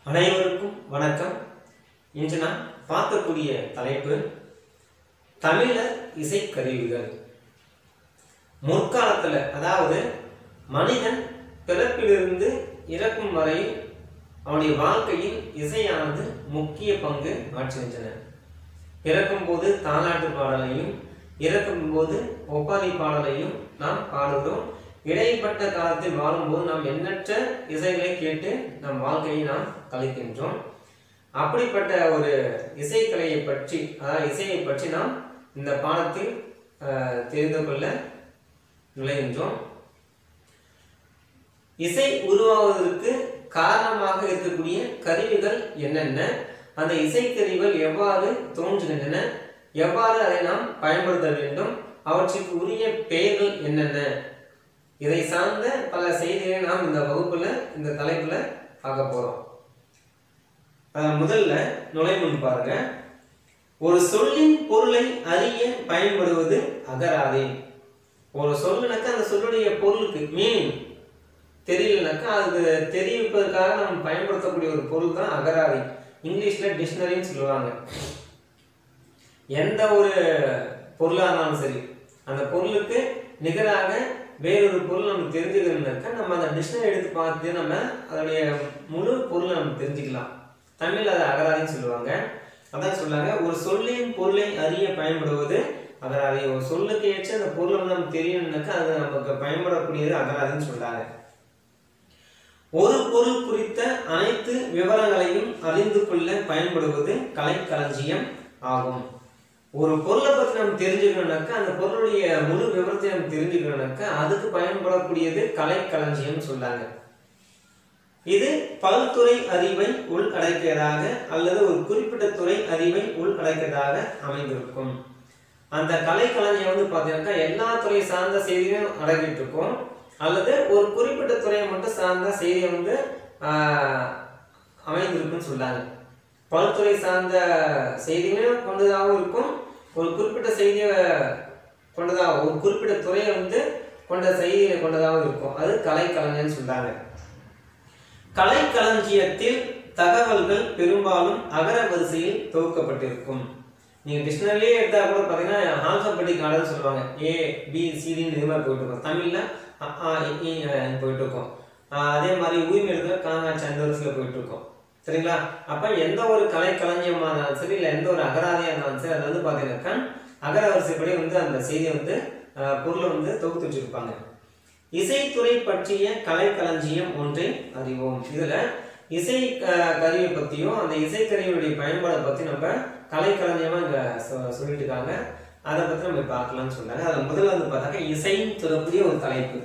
அனைவருக்கும் வணக்கம் இன்று நாம் பார்க்கக்கூடிய தலைப்பு தமிழர் இசைக்கருவிகள் முற்காலத்தில் அதாவது மனிதன் பிறப்பிலிருந்து இறக்கும் வரை அவனுடைய வாழ்க்கையில் இசையானது முக்கிய பங்கு ஆற்றுகின்றன பிறக்கும்போது தாலாட்டு பாடலையும் இறக்கும்போது ஒப்பாரி பாடலையும் நாம் பாடுகிறோம் இடைப்பட்ட காலத்தில் வாழும்போது நாம் எண்ணற்ற இசைகளை கேட்டு நம் வாழ்க்கையை நாம் கழிக்கின்றோம் அப்படிப்பட்ட ஒரு இசைக்கலையை பற்றி அதாவது இசையை பற்றி நாம் இந்த பாடத்தில் அஹ், தெரிந்து கொள்ள நுழைகின்றோம் இசை உருவாவதற்கு காரணமாக இருக்கக்கூடிய கருவிகள் என்னென்ன அந்த இசைக்கருவிகள் எவ்வாறு தோன்றுகின்றன எவ்வாறு அதை நாம் பயன்படுத்த வேண்டும் அவற்றுக்கு உரிய பெயர்கள் என்னென்ன இதை சார்ந்த பல செய்திகளை நாம் இந்த வகுப்புல இந்த தலைப்புல பார்க்க போறோம் அஹ் முதல்ல நுழைமுன் பாருங்க ஒரு சொல்லின் பொருளை அறிய பயன்படுவது அகராதி ஒரு சொல்லுனாக்கா அந்த சொல்லுடைய பொருளுக்கு மீனிங் தெரியலனாக்கா அது தெரிவிப்பதற்காக நம்ம பயன்படுத்தக்கூடிய ஒரு பொருள் தான் அகராதி இங்கிலீஷ்ல டிக்ஷனரின்னு சொல்லுவாங்க எந்த ஒரு பொருளாக இருந்தாலும் சரி அந்த பொருளுக்கு நிகராக வேறொரு பொருள் நம்ம தெரிஞ்சுக்கணும்னாக்கா நம்ம அந்த டிக்ஷனரி எடுத்து பார்த்து நம்ம அதனுடைய முழு பொருளை நம்ம தெரிஞ்சுக்கலாம் தமிழ் அதை அகராதின்னு சொல்லுவாங்க அதான் சொல்லாங்க ஒரு சொல்லின் பொருளை அறிய பயன்படுவது அகராதி ஒரு சொல்லுக்கு ஏற்ற அந்த பொருளை வந்து நம்ம தெரியணும்னாக்கா அது நமக்கு பயன்படக்கூடியது அகராதின்னு சொல்றாங்க ஒரு பொருள் குறித்த அனைத்து விவரங்களையும் அறிந்து கொள்ள பயன்படுவது கலைக்களஞ்சியம் ஆகும் ஒரு பொருளை பற்றி நம்ம தெரிஞ்சுக்கணும்னாக்கா அந்த பொருளுடைய முழு விவரத்தை நம்ம தெரிஞ்சுக்கணும்னாக்கா அதுக்கு பயன்படக்கூடியது கலைக்களஞ்சியம் சொல்லாங்க இது பல்துறை அறிவை உள்ளடக்கியதாக அல்லது ஒரு குறிப்பிட்ட துறை அறிவை உள்ளடக்கியதாக அமைந்திருக்கும் அந்த கலைக்களஞ்சியம் வந்து பார்த்தீங்கன்னாக்கா எல்லா துறை சார்ந்த செய்தியும் அடங்கிட்டு இருக்கும் அல்லது ஒரு குறிப்பிட்ட துறையை மட்டும் சார்ந்த செய்தியை வந்து ஆஹ், அமைந்திருக்குன்னு சொல்லாங்க பல்துறை சார்ந்த செய்திகளும் கொண்டதாகவும் இருக்கும் ஒரு குறிப்பிட்ட செய்தியை கொண்டதாக ஒரு குறிப்பிட்ட துறையை வந்து கொண்ட செய்தியை கொண்டதாகவும் இருக்கும் அது கலைக்கலைஞர்னு சொல்றாங்க கலைக்களஞ்சியத்தில் தகவல்கள் பெரும்பாலும் அகர வரிசையில் தொகுக்கப்பட்டிருக்கும் நீங்க டிக்ஷனரியே எடுத்தா கூட பாத்தீங்கன்னா ஆல்பபெட்டிக் ஆர்டர் சொல்லுவாங்க ஏ பி சிடின்னு இது மாதிரி போயிட்டு இருக்கும் தமிழ்ல அ, ஆ, இ, ஈ, அ, ன்னு போயிட்டு இருக்கும் ஆஹ் அதே மாதிரி உரிமை எழுதுல காங்காட்சி அந்த வரிசையில போயிட்டு இருக்கும் சரிங்களா அப்ப எந்த ஒரு கலைக்களஞ்சியமா இருந்தாலும் சரி இல்ல எந்த ஒரு அகராதியா இருந்தாலும் சரி அது வந்து பாத்தீங்கன்னாக்கா அகர வரிசைப்படி வந்து அந்த செய்தியை வந்து ஆஹ் பொருளை வந்து தொகுத்து வச்சிருப்பாங்க இசைத்துறை பற்றிய கலைக்களஞ்சியம் ஒன்றை அறிவோம் இதுல இசை அஹ், கருவியை பத்தியும் அந்த இசைக்கருவியுடைய பயன்பாடை பத்தி நம்ம கலைக்களஞ்சியமா இங்க சொ- சொல்லிட்டு இருக்காங்க அதை பத்தி நம்ம பார்க்கலாம்னு சொன்னாங்க அதுல முதல்ல வந்து பார்த்தாக்க இசைன்னு சொல்லக்கூடிய ஒரு தலைப்பு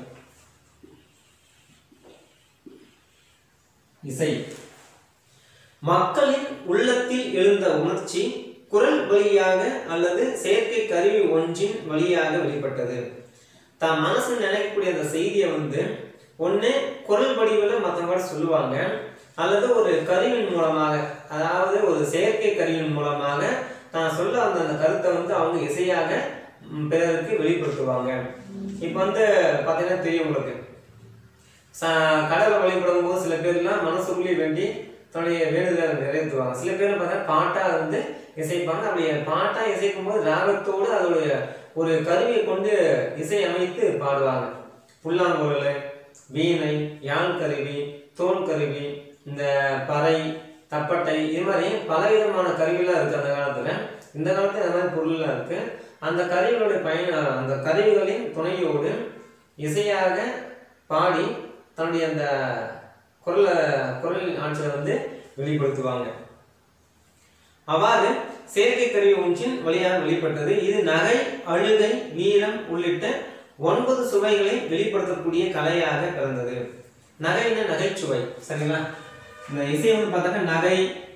இசை மக்களின் உள்ளத்தில் எழுந்த உணர்ச்சி குரல் வழியாக அல்லது செயற்கை கருவி ஒன்றின் வழியாக வெளிப்பட்டது தான் மனசு நினைக்கக்கூடிய அந்த செய்தியை வந்து ஒண்ணு குரல் வடிவில் மற்றவங்க சொல்லுவாங்க அல்லது ஒரு கருவியின் மூலமாக அதாவது ஒரு செயற்கை கருவியின் மூலமாக தான் சொல்ல வந்த அந்த கருத்தை வந்து அவங்க இசையாக ம், பிறருக்கு வெளிப்படுத்துவாங்க இப்போ வந்து பார்த்தீங்கன்னா தெரியும் உங்களுக்கு ச- கடலை வழிபடும் போது சில பேர்லாம் மனசுக்குள்ளே வேண்டி தன்னுடைய வேண்டுதலை நிறைவேற்றுவாங்க சில பேர் பார்த்தா பாட்டா வந்து இசைப்பாங்க அப்படி பாட்டா இசைக்கும் போது ராகத்தோடு அதோடைய ஒரு கருவியை கொண்டு இசை அமைத்து பாடுவாங்க புல்லாங்குழல் வீணை யாழ் கருவி தோல் கருவி இந்த பறை தப்பட்டை இது மாதிரி பலவிதமான கருவிலாம் இருக்கு அந்த காலத்துல இந்த காலத்துல இந்த மாதிரி பொருள்லாம் இருக்கு அந்த கருவிகளுடைய பயன் அந்த கருவிகளின் துணையோடு இசையாக பாடி தன்னுடைய அந்த குரலை குரலின் ஆற்றலை வந்து வெளிப்படுத்துவாங்க அவ்வாறு செயற்கை கருவி ஒன்றின் வழியாக வெளிப்பட்டது இது நகை அழுகை வீரம் உள்ளிட்ட ஒன்பது சுவைகளை வெளிப்படுத்தக்கூடிய கலையாக பிறந்தது நகைன்னா நகைச்சுவை சரிங்களா இந்த இசை வந்து பார்த்தாக்க நகை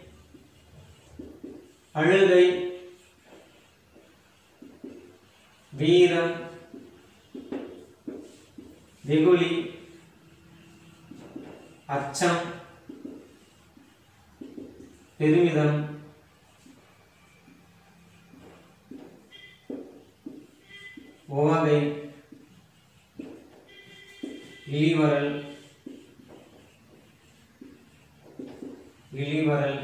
அழுகை வீரம் வெகுளி அச்சம் பெருமிதம் உவகை இழிவரல் இழிவரல்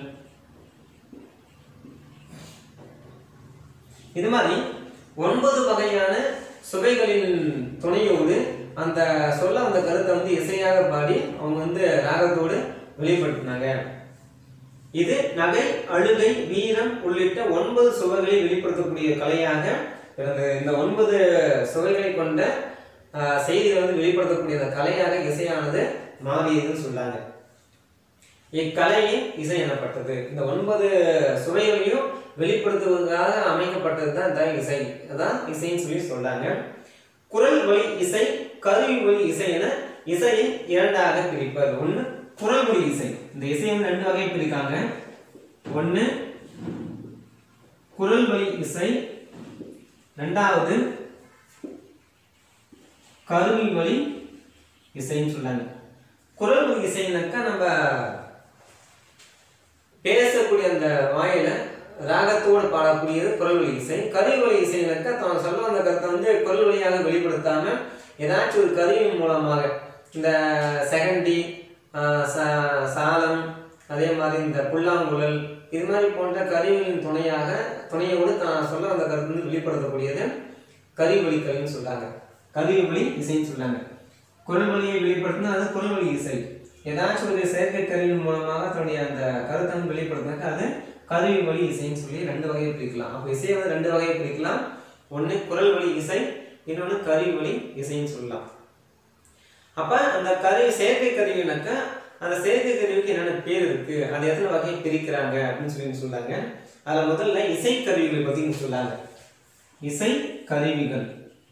இது மாதிரி ஒன்பது வகையான சுவைகளின் துணையோடு அந்த சொல்ல அந்த கருத்தை வந்து இசையாக பாடி அவங்க வந்து ராகத்தோடு வெளிப்படுத்தினாங்க இது நகை அழுகை வீரம் உள்ளிட்ட ஒன்பது சுவைகளை வெளிப்படுத்தக்கூடிய கலையாக இருந்தது இந்த ஒன்பது சுவைகளை கொண்ட ஆஹ், செய்திகளை வந்து வெளிப்படுத்தக்கூடிய அந்த கலையாக இசையானது மாறியதுன்னு சொன்னாங்க இக்கலையே இசை எனப்பட்டது இந்த ஒன்பது சுவைகளையும் வெளிப்படுத்துவதற்காக அமைக்கப்பட்டது தான் இந்த இசை அதான் இசைன்னு சொல்லி சொல்றாங்க குரல் வழி இசை கருவி வழி இசை என இசையை இரண்டாக பிரிப்பர் ஒன்று குரல் வழி இசை இந்த இசையை வந்து ரெண்டு வகை பிரிக்காங்க ஒன்று குரல் வழி இசை ரெண்டாவது கருவி வழி இசைன்னு சொன்னாங்க குரல் வழி இசைனாக்கா நம்ம பேசக்கூடிய அந்த வாயில ராகத்தோடு பாடக்கூடியது குரல் வழி இசை கருவி வழி இசைனாக்கா தான் சொல்ல வந்த கருத்தை வந்து குரல் வழியாக வெளிப்படுத்தாம ஏதாச்சும் ஒரு கருவியின் மூலமாக இந்த செகண்டி ஆஹ் சா- சாலம் அதே மாதிரி இந்த புல்லாங்குழல் இது மாதிரி போன்ற கருவிகளின் துணையாக துணையோடு தான் சொல்ல வந்த கருத்து வந்து வெளிப்படுத்தக்கூடியது கருவி வழி கருவின்னு சொல்றாங்க கருவி வழி இசைன்னு சொல்றாங்க குரல் வழியை வெளிப்படுத்தினா அது குரல் வழி இசை ஏதாச்சும் ஒரு செயற்கை கருவியின் மூலமாக தன்னுடைய அந்த கருத்தை வந்து வெளிப்படுத்தினாக்கா அது கருவி வழி இசைன்னு சொல்லி ரெண்டு வகையை பிரிக்கலாம் அப்போ இசையை வந்து ரெண்டு வகையை பிரிக்கலாம் ஒன்று குரல் வழி இசை இன்னொன்று கருவி வழி இசைன்னு சொல்லலாம் அப்ப அந்த கருவி செயற்கை கருவினாக்கா அந்த செயற்கை கருவிக்கு என்னென்ன பேர் இருக்கு அது எத்தனை வகையை பிரிக்கிறாங்க அப்படின்னு சொல்லி சொன்னாங்க அதுல முதல்ல இசை கருவிகள் பத்தி சொன்னாங்க இசை கருவிகள்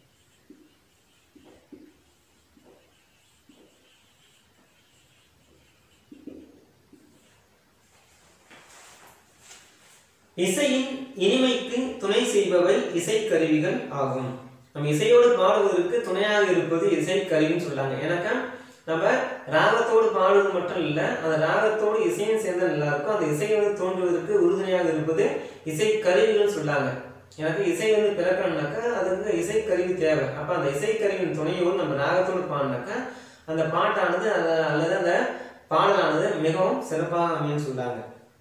இசையின் இனிமைக்கு துணை செய்பவை இசைக்கருவிகள் ஆகும் நம்ம இசையோடு பாடுவதற்கு துணையாக இருப்பது இசைக்கருவின்னு சொல்றாங்க ஏன்னாக்கா நம்ம ராகத்தோடு பாடுவது மட்டும் இல்லை அந்த ராகத்தோடு இசையும் சேர்ந்தா நல்லா இருக்கும் அந்த இசை வந்து தோன்றுவதற்கு உறுதுணையாக இருப்பது இசைக்கருவிகள் சொல்றாங்க எனக்கு இசை வந்து பிறக்கணும்னாக்கா அதுக்கு இசைக்கருவி தேவை அப்போ அந்த இசைக்கருவியின் துணையோடு நம்ம ராகத்தோடு பாடினாக்கா அந்த பாட்டானது அந்த- அல்லது அந்த பாடலானது மிகவும் சிறப்பாக அமையும் சொல்றாங்க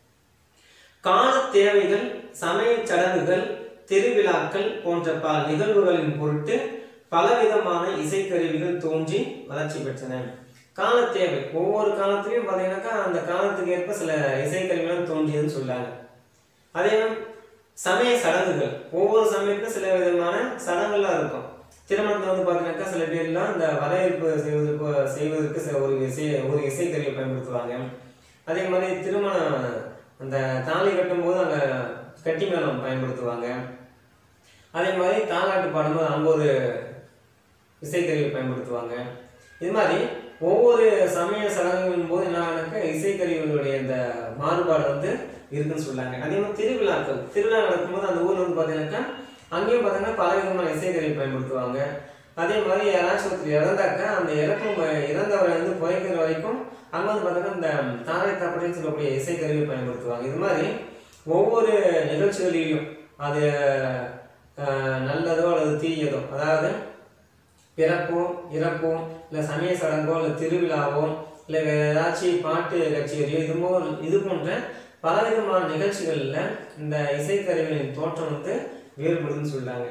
கால தேவைகள் சமய சடங்குகள் திருவிழாக்கள் போன்ற பல நிகழ்வுகளின் பொருட்டு பலவிதமான இசைக்கருவிகள் தோன்றி வளர்ச்சி பெற்றன கால தேவை ஒவ்வொரு காலத்திலையும் பார்த்தீங்கன்னாக்கா அந்த காலத்துக்கு ஏற்ப சில இசைக்கருவிகளும் தோன்றியதுன்னு சொல்றாங்க அதே மாதிரி சமய சடங்குகள் ஒவ்வொரு சமயத்துக்கும் சில விதமான சடங்குகள்லாம் இருக்கும் திருமணத்தில் வந்து பார்த்தீங்கன்னாக்கா சில பேர்லாம் இந்த வரவேற்பு செய்வதற்கு செய்வதற்கு சில ஒரு இசை ஒரு இசைக்கருவியை பயன்படுத்துவாங்க அதே மாதிரி திருமணம் அந்த தாலி கட்டும்போது அங்கே கட்டி மேளம் பயன்படுத்துவாங்க அதே மாதிரி தாலாட்டு பாடும்போது அங்கே ஒரு இசைக்கருவியை பயன்படுத்துவாங்க இது மாதிரி ஒவ்வொரு சமய சடங்குகளின் போது என்ன ஆனாக்கா இசைக்கருவிகளுடைய இந்த மாறுபாடு வந்து இருக்குன்னு சொல்றாங்க அதே மாதிரி திருவிழாக்கள் திருவிழா நடக்கும்போது அந்த ஊர்ல வந்து பார்த்தீங்கன்னாக்கா அங்கேயும் பார்த்தீங்கன்னா பல விதமான இசைக்கருவி பயன்படுத்துவாங்க அதே மாதிரி யாராச்சும் ஒருத்தர் இறந்தாக்கா அந்த இறக்கும் வ- இறந்தவரை வந்து புதைக்கிற வரைக்கும் அங்கே வந்து பார்த்தீங்கன்னா இந்த தாரை தப்படின்னு சொல்லக்கூடிய இசைக்கருவியை பயன்படுத்துவாங்க இது மாதிரி ஒவ்வொரு நிகழ்ச்சிகளிலும் அது அஹ், நல்லதோ அல்லது தீயதோ அதாவது பிறப்போ இறப்போ இல்லை சமய சடங்கோ இல்லை திருவிழாவோ இல்லை வேற ஏதாச்சும் பாட்டு கச்சேரியோ இது போ இது போன்ற பலவிதமான நிகழ்ச்சிகளில் இந்த இசைக்கருவிகளின் தோற்றம் வந்து வேறுபடுதுன்னு சொல்றாங்க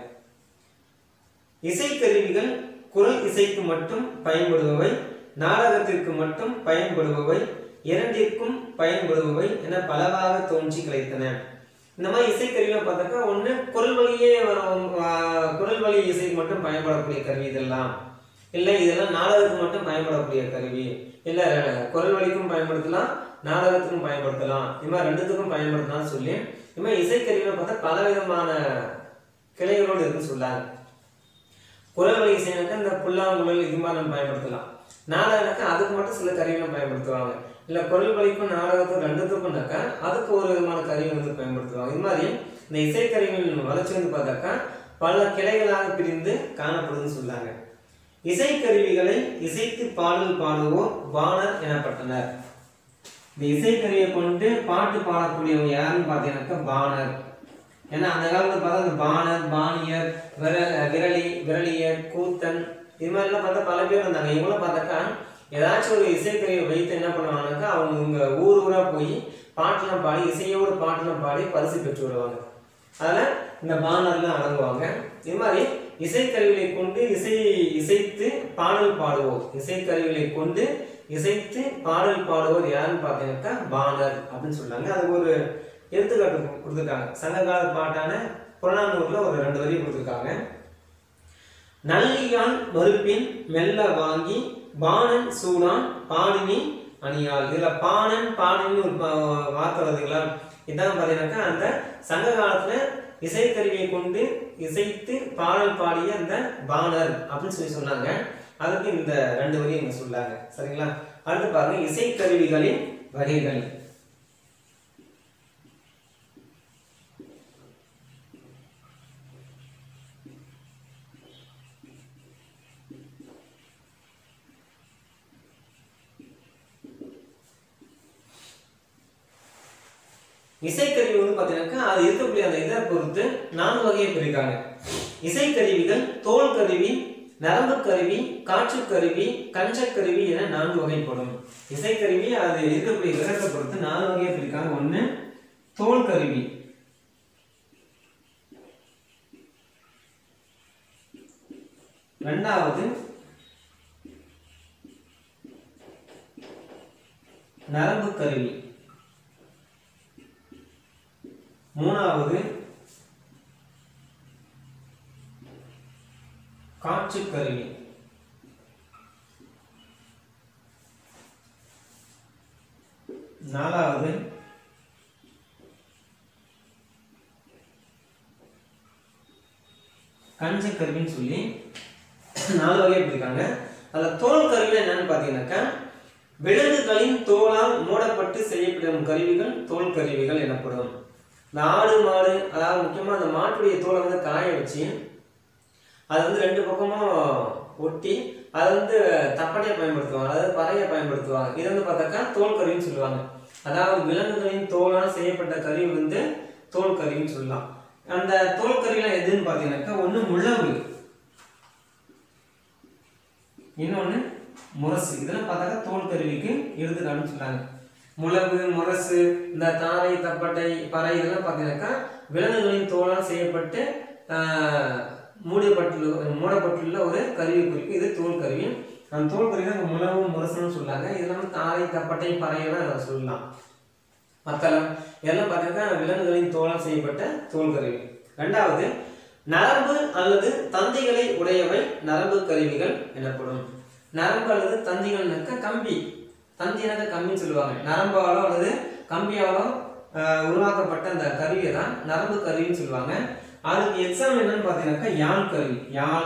இசைக்கருவிகள் குரல் இசைக்கு மட்டும் பயன்படுபவை நாடகத்திற்கு மட்டும் பயன்படுபவை இரண்டிற்கும் பயன்படுபவை என பலவாக தோன்றி கிடைத்தன இந்த மாதிரி இசைக்கருவிகளை பார்த்தாக்கா ஒன்று குரல் வழியே வரும் ஆஹ், குரல் வழி இசைக்கு மட்டும் பயன்படக்கூடிய கருவி இதெல்லாம் இல்லை இதெல்லாம் நாடகத்துக்கு மட்டும் பயன்படக்கூடிய கருவி இல்லை குரல் வழிக்கும் பயன்படுத்தலாம் நாடகத்துக்கும் பயன்படுத்தலாம் இது மாதிரி ரெண்டுத்துக்கும் பயன்படுத்தலாம்னு சொல்லி இது மாதிரி இசைக்கருவிகளை பார்த்தா பல விதமான கிளைகளோடு இருக்குன்னு சொல்லாங்க குரல் வழி இசைனாக்கா இந்த புல்லாங்குழல் இது மாதிரி நம்ம பயன்படுத்தலாம் நாடகம்னாக்கா அதுக்கு மட்டும் சில கருவிகளை பயன்படுத்துவாங்க இல்லை குரல் வழிக்கும் நாடகத்துக்கும் ரெண்டுத்துக்கும்னாக்கா அதுக்கு ஒரு விதமான கருவி வந்து பயன்படுத்துவாங்க இது மாதிரி இந்த இசைக்கருவிகளின் வளர்ச்சி வந்து பார்த்தாக்கா பல கிளைகளாக பிரிந்து காணப்படுதுன்னு சொல்லாங்க இசைக்கருவிகளை இசைத்து பாடல் பாடுவோர் வாணர் எனப்பட்டனர் இந்த இசைக்கருவியை கொண்டு பாட்டு பாடக்கூடியவங்க யாருன்னு பார்த்தீங்கன்னாக்கா பாணர் ஏன்னா அந்த காலத்துல பார்த்தா அந்த பாணர் பாணியர் விரல் விரலி விரலியர் கூத்தன் இது மாதிரிலாம் பார்த்தா பல பேர் இருந்தாங்க இவங்களாம் பார்த்தாக்கா ஏதாச்சும் ஒரு இசைக்கருவியை வைத்து என்ன பண்ணுவாங்கனாக்கா அவங்க இவங்க ஊர் ஊரா போய் பாட்டெல்லாம் பாடி இசையோடு பாட்டெல்லாம் பாடி பரிசு பெற்று வருவாங்க அதில் இந்த பானர்லாம் அடங்குவாங்க இது மாதிரி இசைக்கருவிகளை கொண்டு இசை இசைத்து பாடல் பாடுவோர் இசைக்கருவிகளை கொண்டு இசைத்து பாடல் பாடுவோர் யாருன்னு பார்த்தீங்கன்னாக்கா பாணர் அப்படின்னு சொல்றாங்க அது ஒரு எடுத்துக்காட்டு கு- கொடுத்திருக்காங்க சங்ககால பாட்டான புறநானூறுல ஒரு ரெண்டு வரி கொடுத்திருக்காங்க நல்லியான் மறுப்பின் மெல்ல வாங்கி பாணன் சூடான் பாடினி அணியாள் இதுல பாணன் பாடினி ஒரு பா- வார்த்தை வருதுங்களா இதான் பார்த்தீங்கன்னாக்கா அந்த சங்க காலத்துல இசைக்கருவியை கொண்டு இசைத்து பாடல் பாடிய அந்த பாணர் அப்படின்னு சொல்லி சொன்னாங்க அதுக்கு இந்த ரெண்டு வரியும் இங்க சொல்லாங்க சரிங்களா அடுத்து பாருங்க இசைக்கருவிகளின் வகைகள் இசைக்கருவி வந்து பார்த்தீங்கன்னாக்கா அது இருக்கக்கூடிய அந்த இதை பொறுத்து நான்கு வகையை பிரிக்காங்க இசைக்கருவிகள் தோல் கருவி நரம்பு கருவி காற்று கருவி கஞ்சக் கருவி என நான்கு வகைப்படும் இசைக்கருவி அது இருக்கக்கூடிய கிரகத்தை பொறுத்து நாலு வகையை பிரிக்காங்க ஒண்ணு தோல் கருவி ரெண்டாவது நரம்பு கருவி மூணாவது காற்று கருவி நாலாவது கஞ்ச கருவின்னு சொல்லி நாலு வகை பிரிக்காங்க அதுல தோல் கருவியில் என்னன்னு பார்த்தீங்கன்னாக்கா விலங்குகளின் தோலால் மூடப்பட்டு செய்யப்படும் கருவிகள் தோல் கருவிகள் எனப்படும் இந்த ஆடு மாடு அதாவது முக்கியமாக அந்த மாட்டுடைய தோலை வந்து காய வச்சு அது வந்து ரெண்டு பக்கமும் ஒட்டி அதை வந்து தப்பட்டையை பயன்படுத்துவாங்க அதாவது பறையை பயன்படுத்துவாங்க இது வந்து பார்த்தாக்கா தோல் கருவின்னு சொல்லுவாங்க அதாவது விலங்குகளின் தோலால் செய்யப்பட்ட கருவி வந்து தோல் கருவின்னு சொல்லலாம் அந்த தோல் கருவிலாம் எதுன்னு பார்த்தீங்கன்னாக்கா ஒன்று முழவு இன்னொன்று முரசு இதெல்லாம் பார்த்தாக்கா தோல் கருவிக்கு எடுத்துக்காட்டுன்னு சொன்னாங்க முழவு முரசு இந்த தாரை தப்பட்டை பறை இதெல்லாம் பார்த்தீங்கன்னாக்கா விலங்குகளின் தோலால் செய்யப்பட்டு ஆஹ், மூடப்பட்டுள்ள மூடப்பட்டுள்ள ஒரு கருவி குறிப்பு இது தோல் கருவி அந்த தோல் கருவி தான் முழவு முரசுன்னு சொல்லாங்க இதெல்லாம் வந்து தாரை தப்பட்டை பறையெல்லாம் அதை சொல்லலாம் மத்தளம் இதெல்லாம் பார்த்தீங்கன்னா விலங்குகளின் தோலால் செய்யப்பட்ட தோல் கருவி ரெண்டாவது நரம்பு அல்லது தந்திகளை உடையவை நரம்பு கருவிகள் எனப்படும் நரம்பு அல்லது தந்திகள்னாக்க கம்பி தந்தினாக்க கம்பின்னு சொல்லுவாங்க நரம்பாலோ அல்லது கம்பியாலோ ஆஹ், உருவாக்கப்பட்ட அந்த கருவியை தான் நரம்பு கருவின்னு சொல்லுவாங்க அதுக்கு எக்ஸாம் என்னன்னு பார்த்தீங்கன்னாக்கா யாழ் கருவி யாழ்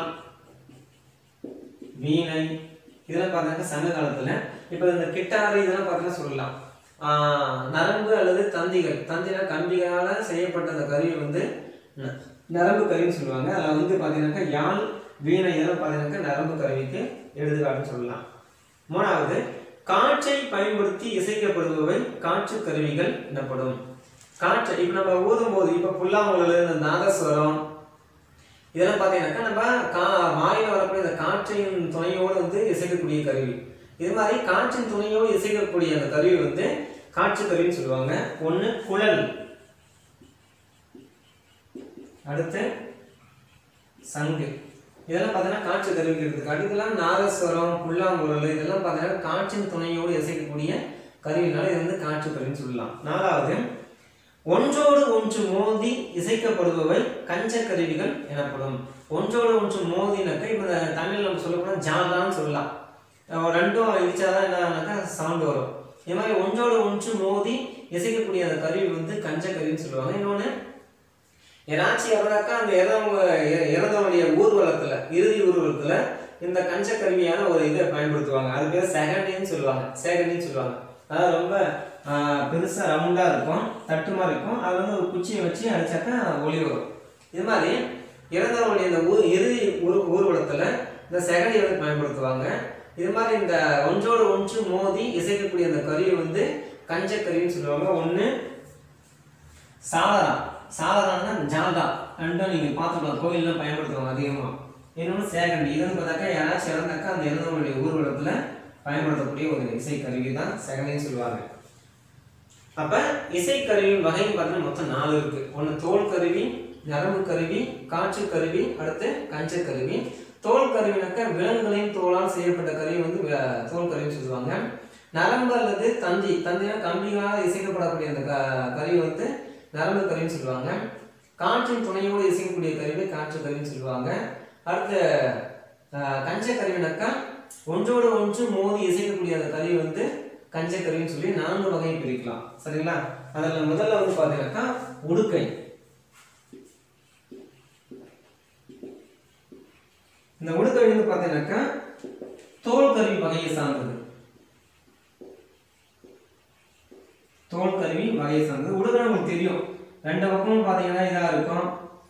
வீணை இதெல்லாம் பார்த்தீங்கன்னா சங்க காலத்துல இப்போ இந்த கிட்டாரு இதெல்லாம் பார்த்தீங்கன்னா சொல்லலாம் ஆஹ் நரம்பு அல்லது தந்திகள் தந்தினா கம்பிகளால செய்யப்பட்ட அந்த கருவி வந்து ந- நரம்பு கருவின்னு சொல்லுவாங்க அதில் வந்து பார்த்தீங்கன்னாக்கா யாழ் வீணை இதெல்லாம் பார்த்தீங்கன்னாக்கா நரம்பு கருவிக்கு எடுத்துக்காட்டுன்னு சொல்லலாம் மூணாவது காற்றை பயன்படுத்தி இசைக்கப்படுபவை காற்று கருவிகள் எனப்படும் காற்றை இப்போ நம்ம ஊதும் போது இப்போ புல்லாங்குழல் இந்த நாதஸ்வரம் இதெல்லாம் பார்த்தீங்கன்னாக்கா நம்ம கா வாயில வரக்கூடிய இந்த காற்றின் துணையோடு வந்து இசைக்கக்கூடிய கருவி இது மாதிரி காற்றின் துணையோடு இசைக்கக்கூடிய அந்த கருவி வந்து காற்று கருவின்னு சொல்லுவாங்க ஒன்று குழல் அடுத்து சங்கு இதெல்லாம் பார்த்தீங்கன்னா காற்று கருவிக்கு எடுத்துக்காட்டு இதெல்லாம் நாதஸ்வரம் புல்லாங்குழல் இதெல்லாம் பார்த்தீங்கன்னா காற்றின் துணையோடு இசைக்கக்கூடிய கருவினால இது வந்து காற்று கருவின்னு சொல்லலாம் நாலாவது ஒன்றோடு ஒன்று மோதி இசைக்கப்படுபவை கஞ்ச கருவிகள் எனப்படும் ஒன்றோடு ஒன்று மோதினாக்கா இப்போ இந்த தமிழ்ல நம்ம சொல்லப்போனால் ஜாதான்னு சொல்லலாம் அஹ் ரெண்டும் இடிச்சாதான் என்னன்னாக்கா சவுண்ட் வரும் இது மாதிரி ஒன்றோடு ஒன்று மோதி இசைக்கக்கூடிய அந்த கருவி வந்து கஞ்ச கருவின்னு சொல்லுவாங்க இன்னொன்று ஏதாச்சும் இறந்தாக்கா அந்த இறந்தவங்க இற- இறந்தவனுடைய ஊர்வலத்துல இறுதி ஊர்வலத்துல இந்த கஞ்ச கருவியான ஒரு இதை பயன்படுத்துவாங்க அது பேர் செகண்டின்னு சொல்லுவாங்க சேகண்டின்னு சொல்லுவாங்க அதாவது ரொம்ப ஆஹ், பெருசா ரவுண்டா இருக்கும் தட்டு மாதிரி இருக்கும் அது வந்து ஒரு குச்சியை வச்சு அடிச்சாக்கா ஒளி வரும் இது மாதிரி இறந்தவனுடைய இந்த ஊர் இறுதி ஊர் ஊர்வலத்துல இந்த செகண்டை வந்து பயன்படுத்துவாங்க இது மாதிரி இந்த ஒன்றோடு ஒன்று மோதி இசைக்கக்கூடிய அந்த கருவி வந்து கஞ்ச கருவின்னு சொல்லுவாங்க ஒன்று சாலரா சாலரான்னா ஜாதா ரெண்டும் நீங்கள் பார்த்துக்கலாம் கோயிலில் பயன்படுத்துவாங்க அதிகமாக இன்னொன்று சேகண்டி இது வந்து பார்த்தாக்கா யாராச்சும் இறந்தாக்கா அந்த இறந்தவங்களுடைய ஊர்வலத்தில் பயன்படுத்தக்கூடிய ஒரு இசை கருவி தான் செகண்டின்னு சொல்லுவாங்க அப்ப இசைக்கருவியின் வகைன்னு பார்த்தீங்கன்னா மொத்தம் நாலு இருக்கு ஒன்று தோல் கருவி நரம்பு கருவி காற்று கருவி அடுத்து கஞ்ச கருவி தோல் கருவினாக்க விலங்குகளின் தோலால் செய்யப்பட்ட கருவி வந்து வே- தோல் கருவின்னு சொல்லுவாங்க நரம்பு அல்லது தந்தி தந்தினா கம்பிகளால் இசைக்கப்படக்கூடிய அந்த க- கருவி வந்து நரம்பு கருவின்னு சொல்லுவாங்க காற்றின் துணையோடு இசைக்கக்கூடிய கருவி காற்று கருவின்னு சொல்லுவாங்க அடுத்து அஹ், கஞ்ச கருவினாக்கா ஒன்றோடு ஒன்று மோதி இசைக்கக்கூடிய அந்த கருவி வந்து கஞ்ச கருவின்னு சொல்லி நான்கு வகையை பிரிக்கலாம் சரிங்களா அதில் முதல்ல வந்து பார்த்தீங்கன்னாக்கா உடுக்கை இந்த உடுக்கை வந்து பார்த்தீங்கன்னாக்கா தோல் கருவி வகையை சார்ந்தது தோல் கருவி வகையை சார்ந்தது உடுக்கை உங்களுக்கு தெரியும் ரெண்டு பக்கமும் பார்த்தீங்கன்னா இதாக இருக்கும்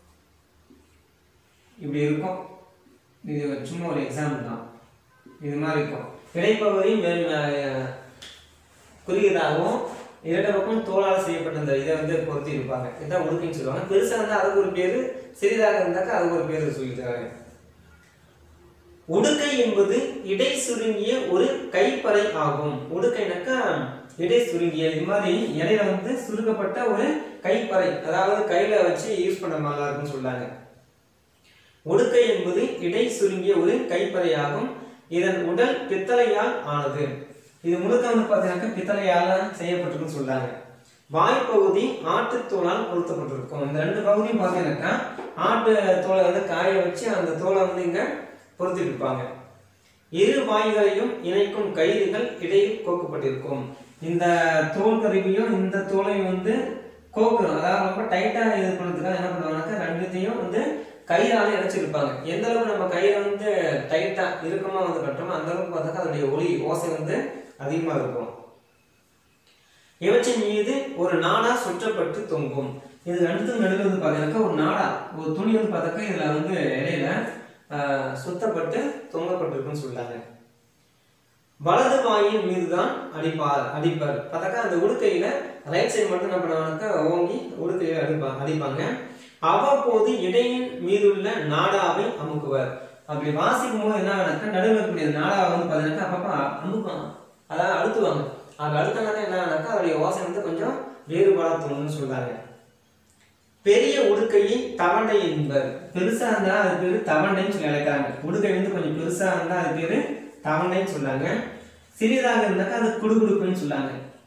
இப்படி இருக்கும் இது சும்மா ஒரு எக்ஸாம்பிள் தான் இது மாதிரி இருக்கும் இடைப்பகுதி மேல் அஹ், குறுகியதாகவும் இரண்டு பக்கம் தோலால் செய்யப்பட்ட அந்த இதை வந்து பொருத்தி இருப்பாங்க இதான் உடுக்கைன்னு சொல்லுவாங்க பெருசாக இருந்தால் அதுக்கு ஒரு பேர் சிறிதாக இருந்தாக்கா அதுக்கு ஒரு பேர் சொல்லி தராங்க உடுக்கை என்பது இடை சுருங்கிய ஒரு கைப்பறை ஆகும் உடுக்கைனாக்கா இடை சுருங்கிய இது மாதிரி இடையில வந்து சுருக்கப்பட்ட ஒரு கைப்பறை அதாவது கையில வச்சு யூஸ் பண்ண மாதிரி இருக்கும்னு சொல்றாங்க உடுக்கை என்பது இடை சுருங்கிய ஒரு கைப்பறையாகும் இதன் உடல் பித்தளையால் ஆனது இது முழுக்க வந்து பார்த்தீங்கன்னாக்கா பித்தளையால செய்யப்பட்டிருக்குன்னு சொல்றாங்க வாய்ப்பகுதி ஆட்டுத்தோலால் பொருத்தப்பட்டிருக்கும் இந்த ரெண்டு பகுதியும் பார்த்தீங்கன்னாக்கா ஆட்டு தோலை வந்து காய வச்சு அந்த தோலை வந்து இங்க பொருத்திருப்பாங்க இரு வாய்களையும் இணைக்கும் கயிறுகள் இடையில் கோக்கப்பட்டிருக்கும் இந்த தோல் கருவியும் இந்த தோலையும் வந்து கோக்கணும் அதாவது ரொம்ப டைட்டா இது பண்ணுறதுக்காக என்ன பண்ணுவாங்கன்னாக்கா ரெண்டுத்தையும் வந்து கயிறால இணைச்சிருப்பாங்க எந்த அளவுக்கு நம்ம கயிறை வந்து டைட்டா இறுக்கமா வந்து கட்டுறோமோ அந்த அளவுக்கு பார்த்தாக்கா அதோடைய ஒளி ஓசை வந்து அதிகமா இருக்கும் இவற்றின் மீது ஒரு நாடா சுற்றப்பட்டு தொங்கும் இது ரெண்டுத்துக்கும் நடுவில் வந்து பார்த்தீங்கன்னாக்கா ஒரு நாடா ஒரு துணி வந்து பார்த்தாக்கா இதுல வந்து இடையில ஆஹ், சுத்தப்பட்டு தொங்கப்பட்டிருக்குன்னு சொல்றாங்க வலது வாயின் மீதுதான் அடிப்பார் அடிப்பார் பார்த்தாக்கா அந்த உடுக்கையில ரைட் சைடு மட்டும் என்ன பண்ணுவாங்கனாக்கா ஓங்கி உடுக்கையில அடிப்பா அடிப்பாங்க அவ்வப்போது இடையின் மீதுள்ள நாடாவை அமுக்குவர் அப்படி வாசிக்கும் போது என்ன ஆகுனாக்கா நடுவில் இருக்கக்கூடிய நாடாவை வந்து பார்த்தீங்கன்னாக்கா அப்பப்போ அமுக்குவாங்க அதாவது அழுத்துவாங்க அது அழுத்தினாக்கா என்ன ஆகுனாக்கா அதோடைய ஓசை வந்து கொஞ்சம் வேறுபாடாக தோணும்னு சொல்றாங்க பெரிய உடுக்கையை தவண்டை என்பர் பெருசா இருந்தா அது பேரு தவண்டைன்னு சொல்லி அழைக்கிறாங்க உடுக்கை வந்து கொஞ்சம் பெருசா இருந்தா அது பேரு தவண்டைன்னு சொல்லாங்க சிறிதாக இருந்தாக்கா அது குடுகுடுப்புன்னு சொல்லாங்க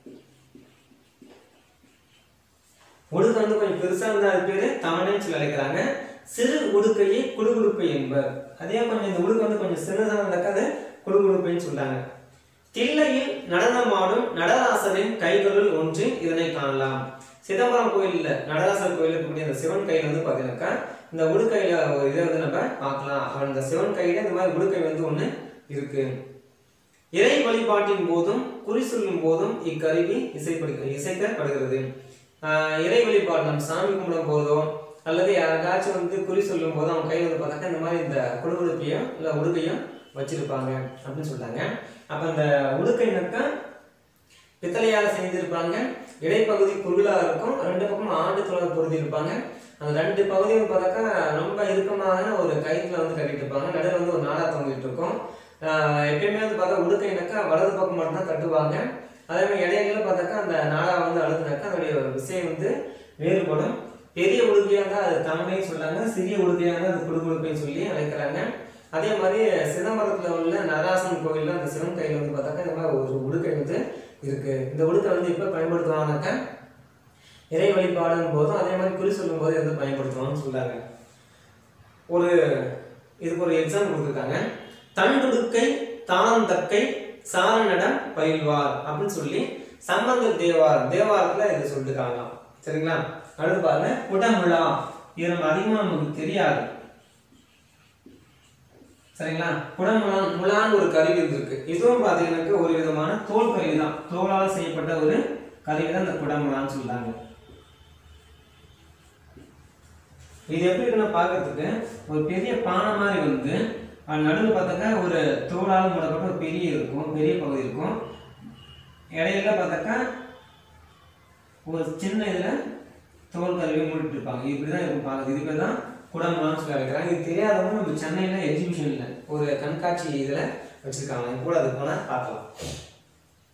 உடுக்கை வந்து கொஞ்சம் பெருசா இருந்தா அது பேரு தவணைன்னு சொல்லி அழைக்கிறாங்க சிறு உடுக்கையை குடுகுடுப்பை என்பர் அதே கொஞ்சம் இந்த உடுக்கை வந்து கொஞ்சம் சின்னதாக இருந்தாக்கா அது குடுகுடுப்பைன்னு சொல்றாங்க தில்லையில் நடனமாடும் நடராசரின் கைகளுள் ஒன்று இதனை காணலாம் சிதம்பரம் கோயில்ல நடராசர் கோயில் இருக்கக்கூடிய அந்த சிவன் கையில வந்து பாத்தீங்கன்னாக்கா இந்த உடுக்கையில ஒரு இதை வந்து நம்ம பார்க்கலாம் அந்த சிவன் கையில இந்த மாதிரி உடுக்கை வந்து ஒண்ணு இருக்கு இறை வழிபாட்டின் போதும் குறி சொல்லும் போதும் இக்கருவி இசைப்படு இசைக்கப்படுகிறது ஆஹ் இறை வழிபாடு நம்ம சாமி கும்பிடும் போதோ அல்லது யாருக்காச்சும் வந்து குறி சொல்லும் போதோ அவங்க கையில் வந்து பார்த்தாக்கா இந்த மாதிரி இந்த குடுகுடுப்பையும் இல்லை உடுக்கையும் வச்சிருப்பாங்க அப்படின்னு சொல்றாங்க அப்ப அந்த உடுக்கைனாக்கா பித்தளையால செஞ்சிருப்பாங்க இடைப்பகுதி குறுகலாக இருக்கும் ரெண்டு பக்கமும் ஆண்டு தொடர் பொருத்தி இருப்பாங்க அந்த ரெண்டு பகுதியும் பார்த்தாக்கா ரொம்ப இறுக்கமான ஒரு கயிற்றுல வந்து கட்டிட்டு இருப்பாங்க நடுவில் வந்து ஒரு நாடா தொங்கிட்டு இருக்கும் ஆஹ் எப்பயுமே வந்து பார்த்தா உடுக்கைனாக்கா வலது பக்கம் மட்டும் தான் கட்டுவாங்க அதே மாதிரி இடையில பார்த்தாக்கா அந்த நாடா வந்து அழுத்தினாக்கா அதோடைய விஷயம் வந்து வேறுபடும் பெரிய உடுக்கையாக இருந்தால் அது தமிழையும் சொல்றாங்க சிறிய உடுக்கையாக இருந்தால் அது குடுகுடுப்பைன்னு சொல்லி அழைக்கிறாங்க அதே மாதிரி சிதம்பரத்துல உள்ள நடராசன் கோவில்ல அந்த சிவன் கையில வந்து பார்த்தாக்கா இந்த மாதிரி ஒரு உடுக்கை வந்து இருக்கு இந்த உடுக்கை வந்து எப்போ பயன்படுத்துவாங்கனாக்கா இறை வழிபாடும் போதும் அதே மாதிரி குறி சொல்லும் போது வந்து பயன்படுத்துவாங்கன்னு சொல்றாங்க ஒரு இதுக்கு ஒரு எக்ஸாம் கொடுத்துருக்காங்க தண்டுடுக்கை தாளந்தக்கை சாரணடம் பயில்வார் அப்படின்னு சொல்லி சம்பந்தர் தேவார் தேவாரத்துல இது சொல்லிருக்காங்களாம் சரிங்களா அடுத்து பாருங்க குடமுழா இது நம்ம அதிகமா நமக்கு தெரியாது சரிங்களா குடமுலான் முலான்னு ஒரு கருவி இருக்கு இதுவும் பாத்தீங்கன்னாக்க ஒரு விதமான தோல் கருவி தான் தோலால் செய்யப்பட்ட ஒரு கருவி தான் இந்த குடமுலான்னு சொல்றாங்க இது எப்படி இருக்குன்னா பார்க்கறதுக்கு ஒரு பெரிய பானை மாதிரி வந்து அது நடுவில் பார்த்தாக்கா ஒரு தோலால் மூடப்பட்ட ஒரு பெரிய இருக்கும் பெரிய பகுதி இருக்கும் இடையில பார்த்தாக்கா ஒரு சின்ன இதில் தோல் கருவி மூடிட்டு இருப்பாங்க இப்படி தான் இருக்கும் பார்க்குறது இது பேர் தான் குடமுலான்னு சொல்லி அழைக்கிறாங்க இது தெரியாதவங்க நம்ம சென்னையில் எக்ஸிபிஷனில் ஒரு கண்காட்சி இதில் வச்சுருக்காங்க கூட அது போனால் பார்க்கலாம்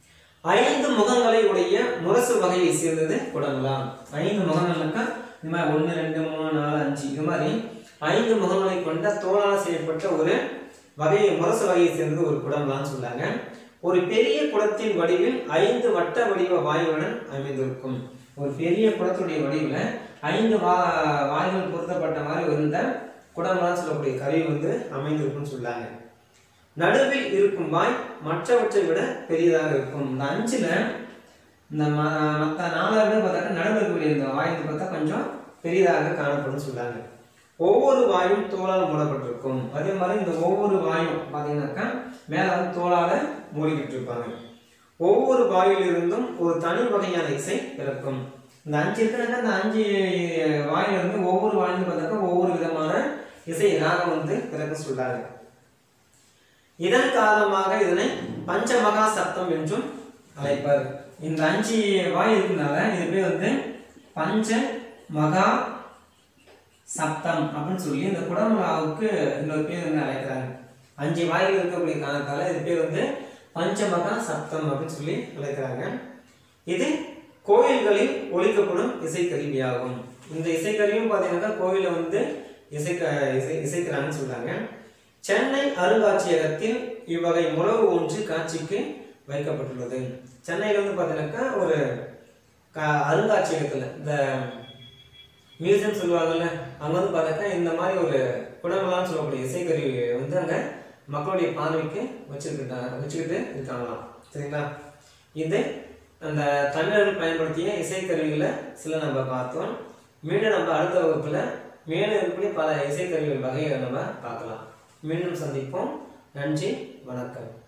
ஐந்து முகங்களை உடைய முரசு வகையை சேர்ந்தது குடங்களாம் ஐந்து முகங்கள்னாக்கா இந்த மாதிரி ஒன்று ரெண்டு மூணு நாலு அஞ்சு இது மாதிரி ஐந்து முகங்களை கொண்ட தோளால் செய்யப்பட்ட ஒரு வகையை முரசு வகையை சேர்ந்தது ஒரு குடங்களான்னு சொல்லாங்க ஒரு பெரிய குடத்தின் வடிவில் ஐந்து வட்ட வடிவ வாயுடன் அமைந்திருக்கும் ஒரு பெரிய குடத்துடைய வடிவில் ஐந்து வா வாய்கள் பொருத்தப்பட்ட மாதிரி இருந்த குடங்களான்னு சொல்லக்கூடிய கருவி வந்து அமைந்திருக்கும்னு சொல்லாங்க நடுவில் இருக்கும் வாய் மற்றவற்றை விட பெரியதாக இருக்கும் இந்த அஞ்சுல இந்த ம- மற்ற நாலாவது பார்த்தாக்கா நடுவில் இருக்கக்கூடிய இந்த வாய் வந்து பார்த்தா கொஞ்சம் பெரியதாக காணப்படும் சொல்றாங்க ஒவ்வொரு வாயும் தோலால் மூடப்பட்டிருக்கும் அதே மாதிரி இந்த ஒவ்வொரு வாயும் பார்த்தீங்கன்னாக்கா மேலே வந்து தோலால மூடிக்கிட்டு இருப்பாங்க ஒவ்வொரு வாயிலிருந்தும் ஒரு தனி வகையான இசை பிறக்கும் இந்த அஞ்சு இருக்கிறாங்க அந்த அஞ்சு வாயில இருந்து ஒவ்வொரு வாயிலும் பார்த்தாக்கா ஒவ்வொரு விதமான இசை ராகம் வந்து பிறக்கும் சொல்றாங்க இதன் காரணமாக இதனை பஞ்சமகா சப்தம் என்றும் அழைப்பர் இந்த அஞ்சு வாய் இருக்கனால இது பேர் வந்து பஞ்ச மகா சப்தம் அப்படின்னு சொல்லி இந்த குடமலாவுக்கு இன்னொரு பேர் வந்து அழைக்கிறாங்க அஞ்சு வாய்கள் இருக்கக்கூடிய காரணத்தால இது பேர் வந்து பஞ்சமகா சப்தம் அப்படின்னு சொல்லி அழைக்கிறாங்க இது கோயில்களில் ஒழிக்கப்படும் இசைக்கருவியாகும் இந்த இசைக்கருவியும் பார்த்தீங்கன்னாக்கா கோயிலில் வந்து இசைக்க இசை இசைக்கிறாங்கன்னு சொல்றாங்க சென்னை அருங்காட்சியகத்தில் இவ்வகை முழவு ஒன்று காட்சிக்கு வைக்கப்பட்டுள்ளது சென்னையில் வந்து பார்த்தீங்கன்னாக்கா ஒரு க அருங்காட்சியகத்தில் இந்த மியூசியம் சொல்லுவாங்கல்ல அங்கே வந்து பார்த்தாக்கா இந்த மாதிரி ஒரு குடங்களான்னு சொல்லக்கூடிய இசைக்கருவி வந்து அங்கே மக்களுடைய பார்வைக்கு வச்சிருக்கிட்டாங்க வச்சுக்கிட்டு இருக்காங்களாம் சரிங்களா இது அந்த தமிழர்கள் பயன்படுத்திய இசைக்கருவிகளை சில நம்ம பார்த்தோம் மீண்டும் நம்ம அடுத்த வகுப்பில் மேலும் இருக்கக்கூடிய பல இசைக்கருவிகள் வகைகளை நம்ம பார்க்கலாம் மீண்டும் சந்திப்போம் நன்றி வணக்கம்